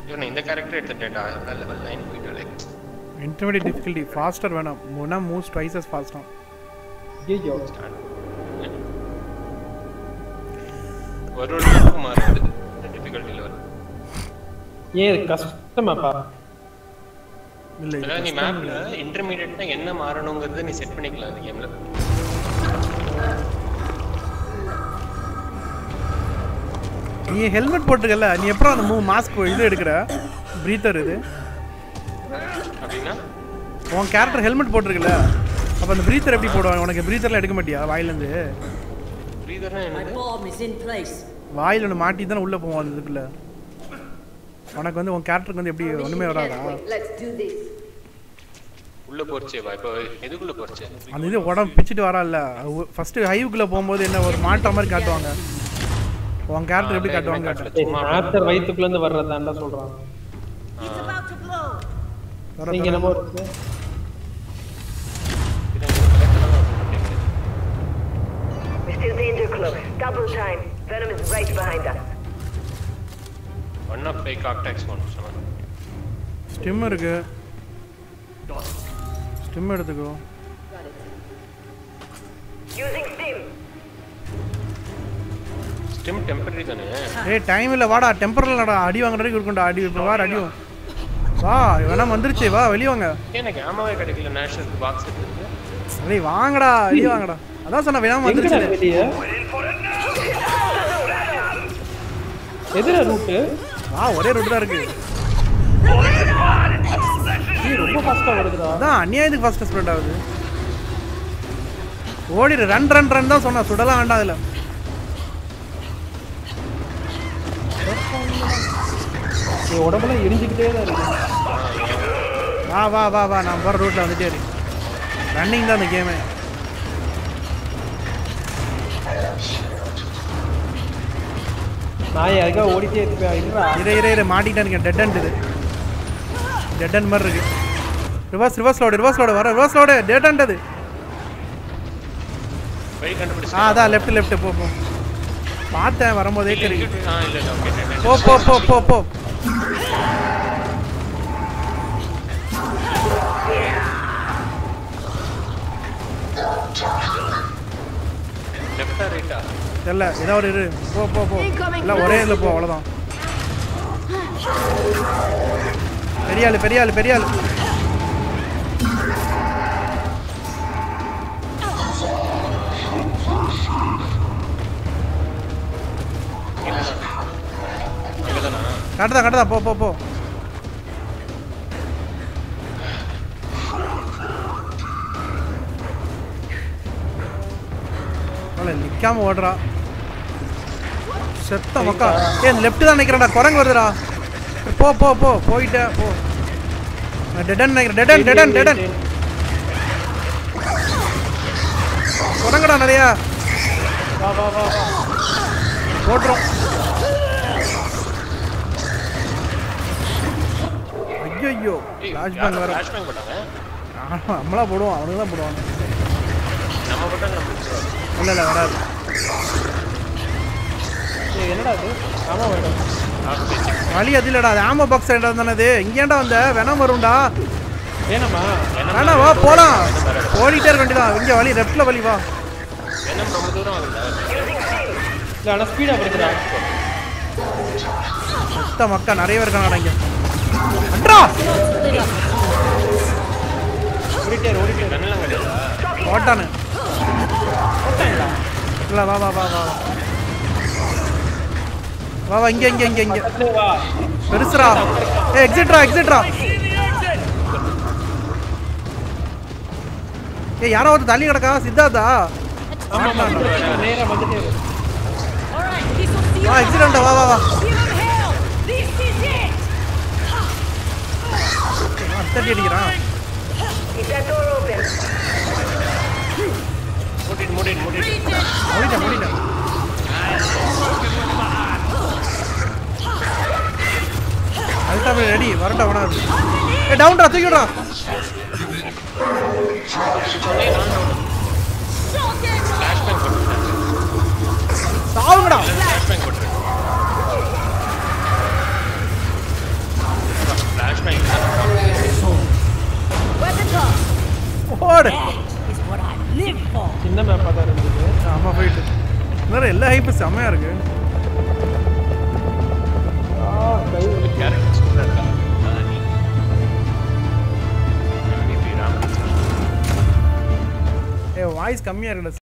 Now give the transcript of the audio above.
இவன் இந்த கேரக்டர் எடுத்துட்டேன்டா லெவல் நைன் போயிட்டு லைக் இன்டர்மீடியட் டிஃபிகல்ட்டி ஃபாஸ்டர் வேணும் முன்னா மூவ்ஸ் ட்வைஸ் ஃபாஸ்ட்டாக ஐயோ ஒரு ஒரு level க்கும் மாறுது டிஃபிகல்ட்டி லெவல் ஏன் இது கஷ்டமாப்பா இல்லை அதாவது நீ மேப்ல இன்டர்மீடியட்னா என்ன மாறணுங்கிறத நீ செட் பண்ணிக்கலாம் அந்த கேம்ல நீ ஹெல்மெட் போட்டிருக்கல நீ எப்பறம் அந்த மூ மாஸ்க் இது எடுக்கிற ப்ரீத்தர் இது அப்படின்னா உன் கேரக்டர் ஹெல்மெட் போட்டிருக்கல அப்போ அந்த ப்ரீத்தர் எப்படி போடுவாங்க உனக்கு ப்ரீத்தர்லாம் எடுக்க மாட்டியா வாயிலேருந்து பிரீதர்னா My என்னது bomb is in place. வாயில் ஒன்று மாட்டி தானே உள்ளே போவோம் அந்த இதுக்குள்ள உனக்கு வந்து உன் கேரக்டருக்கு வந்து எப்படி ஒன்றுமே வராதா Let's do this. உள்ள போறச்சேவா இப்போ எதுக்குள்ள போறச்சே அந்த இது உடம்பு பிச்சுட்டு வரல ஃபஸ்ட்டு ஹைவுக்குள்ளே போகும்போது என்ன ஒரு மாட்ட மாதிரி காட்டுவாங்க உன் கேரக்டர் எப்படி காட்டுவாங்க கேட்டேன். ஏய், நாத்தர் வயித்துக்குள்ள இருந்து வர்றதாண்டா சொல்றான் It's about to blow. வர நீங்க தர- என்னமோ இருக்கு We're still danger close. Double time. Venom is right behind us. One of five காக்டாக்ஸ் ஒன் சொன்னாங்க ஸ்டிம் இருக்கு ஸ்டிம் எடுத்துக்கோ Using stim. ஸ்டிம் டெம்பரரி தானே ஏய் டைம் இல்லை வாடா டெம்பரலடா அடி வாங்குற வரைக்கும் இருக்கும்டா அடி இப்போ வாட அடி வா வேணா வந்துருச்சு வா வெளிய வாங்க எனக்கு ஆமாவே கிடைக்கல நேஷனல் பாக்ஸ் இருக்கு டேய் வாங்கடா வெளிய வாங்கடா அதான் சொன்ன வேணாம் எங்கடா வந்துருச்சு வெளிய எதிர ரூட்டு வா ஒரே ரூட் தான் இருக்கு ரொம்ப ஃபாஸ்டா வருதுடா அதான் அநியாயத்துக்கு ஃபர்ஸ்ட் ஸ்ப்ரெட் ஆகுது ஓடிடு ரன் ரன் ரன் தான் சொன்னா சுடலாம் வேண்டாம் அதில் நீ உடம்புல எரிஞ்சுக்கிட்டே தான் இருக்கு வா வா வா வா நான் போகிற ரூட்டில் வந்துட்டே இரு ரன்னிங் தான் அந்த கேமு நான் அதுக்காக ஓடிட்டே இருப்பேன் இருடா இரு இரு இரு மாட்டிக்கிட்டே இருக்கேன் டெட் அண்ட் இது டெட் அண்ட் மாதிரி இருக்கு reverse reverse load reverse load வர ரிவர்ஸ் லோடு டெட் அண்ட் அது வழி ஆ கண்டுபிடிச்சு அதான் லெஃப்ட் லெஃப்ட் போ போ பார்த்தேன் வரும்போதே தெரியும் ஆ இல்ல இல்ல ஓகே போ போ போ போ போ லெஃப்டா ரைட்டா தெரியல ஏதோ ஒரு இரு போ போ போ இல்லை ஒரே இதில் போ அவ்வளோதான் பெரிய ஆளு பெரிய ஆளு பெரிய ஆளு இங்கதானா கட்டுதான் கட்டுதான் போ போ போ அவளை நிக்காம ஓடுறா செத்த மக்கா ஏ இந்த லெஃப்ட் தான் நிக்கிறேன்டா குரங்கு வருதுடா போ போ போ போயிட்டே போ டெடன் நினைக்கிறேன் டெடன் டெடன் டெடன் குரங்குடா நிறையா வா வா வா வா போட்டுரும் ஐயோ ஃபிளாஷ் பேங்க் வேற ஃபிளாஷ் பேங்க் போட்டாங்க ஆமா, நம்மளா போடுவோம் அவனுங்க தான் போடுவாங்க நம்ம போட்டாங்க நம்ம பிடிச்சிருவாங்க. இல்ல இல்ல வராது ஏய், என்னடா இது ஆமா மேடம் ஆஃப் பேச்சு வழி அது இல்லடா அது ஆமோ பாக்ஸ் இடம் தானே அது இங்கேண்டா வந்த வேணாம் வரும்டா வேணாமா வேணாம் வா போலாம் ஓடிட்டே இருக்க வேண்டியதான் இங்க வழி லெஃப்ட்ல வழி வா வேணும் ரொம்ப தூரம் ஆகுதா இல்ல ஆனா ஸ்பீடா வருதுடா மொத்த மக்கா நிறைய பேர் இருக்காங்கடா இங்க அட்ரா ஓடிட்டே இரு, ஓடிட்டே இரு. கண்ணெல்லாம் கிடையாதா ஓட்டானு போட்டாங்களா? இல்ல வா வா வா வா வா. வா வா இங்க இங்க இங்க இங்க பக்கத்துலயே வா பெருசுடா ஏ எக்ஸிட்ரா எக்ஸிட்ரா ஏ யாரோ ஒருத்தர் தள்ளி கிடக்கா சித்தார்த்தா ஆமா ஆமா நேரா வந்துட்டே இரு. Alright, this will see வா எக்ஸிடென்ட் வா வா வா Give him hell! This is it! தட்டி அடிக்கிறான் Keep that door open. மூடிட்டு மூடிட்டு மூடிட்டு Reach it! முடிட்டேன் முடிட்டேன் அதுதான் ரெடி வரட்டா வராது ஏ டவுன்டா தூக்கிடுறா ஃபிளாஷ் பேங்க் போட்டுட்டாங்க சாவுங்கடா ஃபிளாஷ் பேங்க் போட்டுருக்காங்க போடு That is what I live for. சின்ன மேப்பா தான் இருந்தது ஆமா போயிட்டு வேற எல்லா ஹைப்பும் செம்மையா இருக்கு ஆ கை வலி. கேரக்டர் சூப்பரா இருக்கா அதான் நீ MVP ராமகிருஷ்ணன் ஏ வாய்ஸ் கம்மியா இருக்குடா